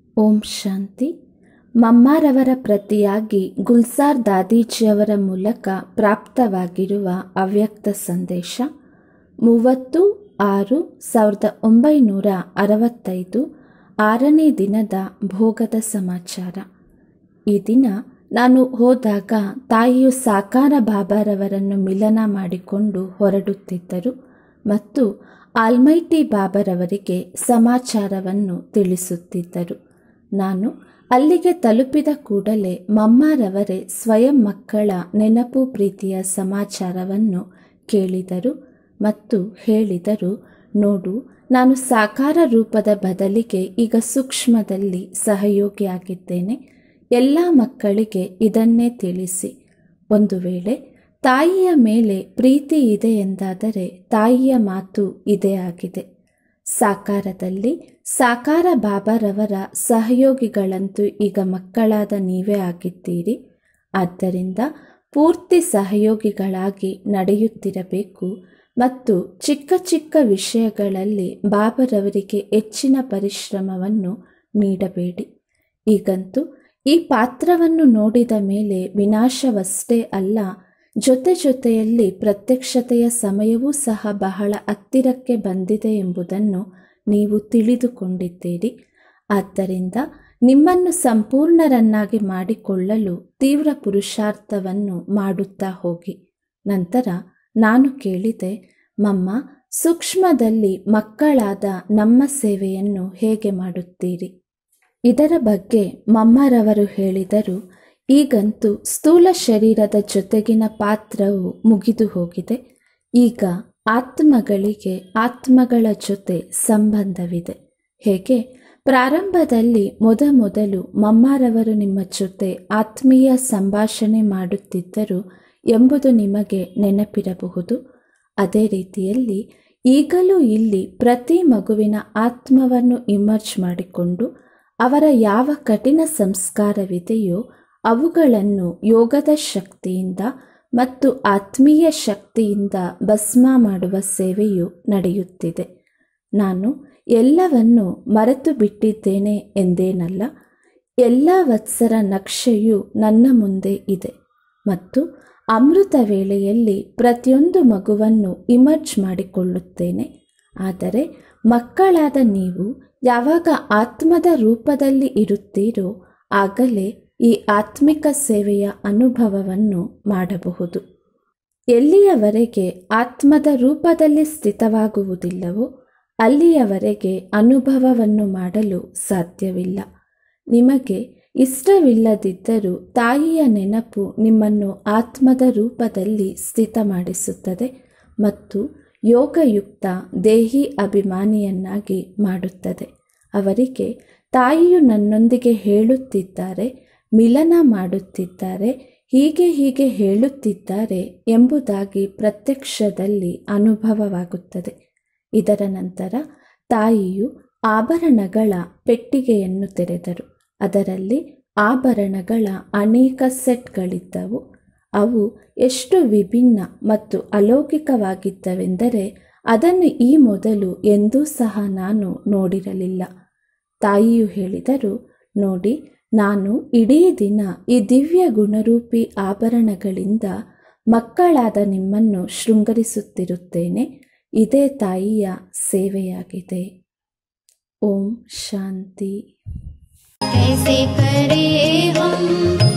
ಓಂ ಶಾಂತಿ ಮಮ್ಮಾರವರ ಪ್ರತಿಯಾಗಿ ಗುಲ್ಸಾರ್ ದಾದೀಜಿಯವರ ಮೂಲಕ ಪ್ರಾಪ್ತವಾಗಿರುವ ಅವ್ಯಕ್ತ ಸಂದೇಶ ಮೂವತ್ತು ಆರು ಸಾವಿರದ ಒಂಬೈನೂರ ಅರವತ್ತೈದು ಆರನೇ ದಿನದ ಭೋಗದ ಸಮಾಚಾರ ಈ ದಿನ ನಾನು ಹೋದಾಗ ತಾಯಿಯು ಸಾಕಾರ ಬಾಬಾರವರನ್ನು ಮಿಲನ ಮಾಡಿಕೊಂಡು ಹೊರಡುತ್ತಿದ್ದರು ಮತ್ತು ಆಲ್ಮೈಟಿ ಬಾಬರವರಿಗೆ ಸಮಾಚಾರವನ್ನು ತಿಳಿಸುತ್ತಿದ್ದರು ನಾನು ಅಲ್ಲಿಗೆ ತಲುಪಿದ ಕೂಡಲೇ ಮಮ್ಮಾರವರೇ ಸ್ವಯಂ ಮಕ್ಕಳ ನೆನಪು ಪ್ರೀತಿಯ ಸಮಾಚಾರವನ್ನು ಕೇಳಿದರು ಮತ್ತು ಹೇಳಿದರು ನೋಡು ನಾನು ಸಾಕಾರ ರೂಪದ ಬದಲಿಗೆ ಈಗ ಸೂಕ್ಷ್ಮದಲ್ಲಿ ಸಹಯೋಗಿಯಾಗಿದ್ದೇನೆ ಎಲ್ಲ ಮಕ್ಕಳಿಗೆ ಇದನ್ನೇ ತಿಳಿಸಿ ಒಂದು ವೇಳೆ ತಾಯಿಯ ಮೇಲೆ ಪ್ರೀತಿ ಇದೆ ಎಂದಾದರೆ ತಾಯಿಯ ಮಾತು ಇದೇ ಆಗಿದೆ ಸಾಕಾರದಲ್ಲಿ ಸಾಕಾರ ಬಾಬಾರವರ ಸಹಯೋಗಿಗಳಂತೂ ಈಗ ಮಕ್ಕಳಾದ ನೀವೇ ಆಗಿದ್ದೀರಿ ಆದ್ದರಿಂದ ಪೂರ್ತಿ ಸಹಯೋಗಿಗಳಾಗಿ ನಡೆಯುತ್ತಿರಬೇಕು ಮತ್ತು ಚಿಕ್ಕ ಚಿಕ್ಕ ವಿಷಯಗಳಲ್ಲಿ ಬಾಬರವರಿಗೆ ಹೆಚ್ಚಿನ ಪರಿಶ್ರಮವನ್ನು ನೀಡಬೇಡಿ ಈಗಂತೂ ಈ ಪಾತ್ರವನ್ನು ನೋಡಿದ ಮೇಲೆ ವಿನಾಶವಷ್ಟೇ ಅಲ್ಲ ಜೊತೆ ಜೊತೆಯಲ್ಲಿ ಪ್ರತ್ಯಕ್ಷತೆಯ ಸಮಯವೂ ಸಹ ಬಹಳ ಹತ್ತಿರಕ್ಕೆ ಬಂದಿದೆ ಎಂಬುದನ್ನು ನೀವು ತಿಳಿದುಕೊಂಡಿದ್ದೀರಿ ಆದ್ದರಿಂದ ನಿಮ್ಮನ್ನು ಸಂಪೂರ್ಣರನ್ನಾಗಿ ಮಾಡಿಕೊಳ್ಳಲು ತೀವ್ರ ಪುರುಷಾರ್ಥವನ್ನು ಮಾಡುತ್ತಾ ಹೋಗಿ ನಂತರ ನಾನು ಕೇಳಿದೆ ಮಮ್ಮ ಸೂಕ್ಷ್ಮದಲ್ಲಿ ಮಕ್ಕಳಾದ ನಮ್ಮ ಸೇವೆಯನ್ನು ಹೇಗೆ ಮಾಡುತ್ತೀರಿ ಇದರ ಬಗ್ಗೆ ಮಮ್ಮರವರು ಹೇಳಿದರು ಈಗಂತೂ ಸ್ಥೂಲ ಶರೀರದ ಜೊತೆಗಿನ ಪಾತ್ರವು ಮುಗಿದು ಹೋಗಿದೆ ಈಗ ಆತ್ಮಗಳಿಗೆ ಆತ್ಮಗಳ ಜೊತೆ ಸಂಬಂಧವಿದೆ ಹೇಗೆ ಪ್ರಾರಂಭದಲ್ಲಿ ಮೊದಮೊದಲು ಮಮ್ಮಾರವರು ನಿಮ್ಮ ಜೊತೆ ಆತ್ಮೀಯ ಸಂಭಾಷಣೆ ಮಾಡುತ್ತಿದ್ದರು ಎಂಬುದು ನಿಮಗೆ ನೆನಪಿರಬಹುದು ಅದೇ ರೀತಿಯಲ್ಲಿ ಈಗಲೂ ಇಲ್ಲಿ ಪ್ರತಿ ಮಗುವಿನ ಆತ್ಮವನ್ನು ಇಮರ್ಜ್ ಮಾಡಿಕೊಂಡು ಅವರ ಯಾವ ಕಠಿಣ ಸಂಸ್ಕಾರವಿದೆಯೋ ಅವುಗಳನ್ನು ಯೋಗದ ಶಕ್ತಿಯಿಂದ ಮತ್ತು ಆತ್ಮೀಯ ಶಕ್ತಿಯಿಂದ ಭಸ್ಮ ಮಾಡುವ ಸೇವೆಯು ನಡೆಯುತ್ತಿದೆ ನಾನು ಎಲ್ಲವನ್ನು ಮರೆತು ಬಿಟ್ಟಿದ್ದೇನೆ ಎಂದೇನಲ್ಲ ಎಲ್ಲ ವತ್ಸರ ನಕ್ಷೆಯು ನನ್ನ ಮುಂದೆ ಇದೆ ಮತ್ತು ಅಮೃತ ವೇಳೆಯಲ್ಲಿ ಪ್ರತಿಯೊಂದು ಮಗುವನ್ನು ಇಮರ್ಜ್ ಮಾಡಿಕೊಳ್ಳುತ್ತೇನೆ ಆದರೆ ಮಕ್ಕಳಾದ ನೀವು ಯಾವಾಗ ಆತ್ಮದ ರೂಪದಲ್ಲಿ ಇರುತ್ತೀರೋ ಆಗಲೇ ಈ ಆತ್ಮಿಕ ಸೇವೆಯ ಅನುಭವವನ್ನು ಮಾಡಬಹುದು ಎಲ್ಲಿಯವರೆಗೆ ಆತ್ಮದ ರೂಪದಲ್ಲಿ ಸ್ಥಿತವಾಗುವುದಿಲ್ಲವೋ ಅಲ್ಲಿಯವರೆಗೆ ಅನುಭವವನ್ನು ಮಾಡಲು ಸಾಧ್ಯವಿಲ್ಲ ನಿಮಗೆ ಇಷ್ಟವಿಲ್ಲದಿದ್ದರೂ ತಾಯಿಯ ನೆನಪು ನಿಮ್ಮನ್ನು ಆತ್ಮದ ರೂಪದಲ್ಲಿ ಸ್ಥಿತ ಮಾಡಿಸುತ್ತದೆ ಮತ್ತು ಯೋಗಯುಕ್ತ ದೇಹಿ ಅಭಿಮಾನಿಯನ್ನಾಗಿ ಮಾಡುತ್ತದೆ ಅವರಿಗೆ ತಾಯಿಯು ನನ್ನೊಂದಿಗೆ ಹೇಳುತ್ತಿದ್ದಾರೆ ಮಿಲನ ಮಾಡುತ್ತಿದ್ದಾರೆ ಹೀಗೆ ಹೀಗೆ ಹೇಳುತ್ತಿದ್ದಾರೆ ಎಂಬುದಾಗಿ ಪ್ರತ್ಯಕ್ಷದಲ್ಲಿ ಅನುಭವವಾಗುತ್ತದೆ ಇದರ ನಂತರ ತಾಯಿಯು ಆಭರಣಗಳ ಪೆಟ್ಟಿಗೆಯನ್ನು ತೆರೆದರು ಅದರಲ್ಲಿ ಆಭರಣಗಳ ಅನೇಕ ಸೆಟ್ಗಳಿದ್ದವು ಅವು ಎಷ್ಟು ವಿಭಿನ್ನ ಮತ್ತು ಅಲೌಕಿಕವಾಗಿದ್ದವೆಂದರೆ ಅದನ್ನು ಈ ಮೊದಲು ಎಂದೂ ಸಹ ನಾನು ನೋಡಿರಲಿಲ್ಲ ತಾಯಿಯು ಹೇಳಿದರು ನೋಡಿ ನಾನು ಇಡೀ ದಿನ ಈ ದಿವ್ಯ ಗುಣರೂಪಿ ಆಭರಣಗಳಿಂದ ಮಕ್ಕಳಾದ ನಿಮ್ಮನ್ನು ಶೃಂಗರಿಸುತ್ತಿರುತ್ತೇನೆ ಇದೇ ತಾಯಿಯ ಸೇವೆಯಾಗಿದೆ ಓಂ ಶಾಂತಿ कैसे करें हम